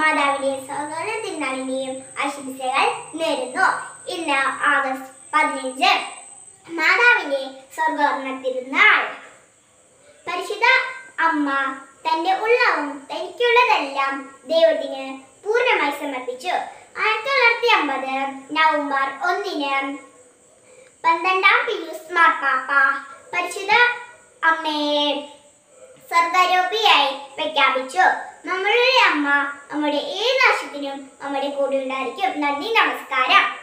മാതാവിന്റെ സഹോദര തിരുനാളിന്റെയും ആശംസകൾ നേരുന്നു ഇന്ന് ആഗസ്റ്റ് പതിനഞ്ച് മാതാവിന്റെ സ്വർഗോർണ തിരുനാൾ പരിശുദ്ധ അമ്മ തന്റെ ഉള്ളവും തനിക്കുള്ളതെല്ലാം ദൈവത്തിന് പൂർണ്ണമായി സമർപ്പിച്ചു ആയിരത്തി തൊള്ളായിരത്തി അമ്പത് നവംബർ ഒന്നിന് പന്ത്രണ്ടാം പിയൂസ് മാർപ്പാപ്പ പരിശുദ്ധ അമ്മയെ സ്വർഗാരോപിയായി പ്രഖ്യാപിച്ചു നമ്മളുടെ അമ്മ നമ്മുടെ ഏത് ആവശ്യത്തിനും നമ്മുടെ കൂടെ ഉണ്ടായിരിക്കും നന്ദി നമസ്കാരം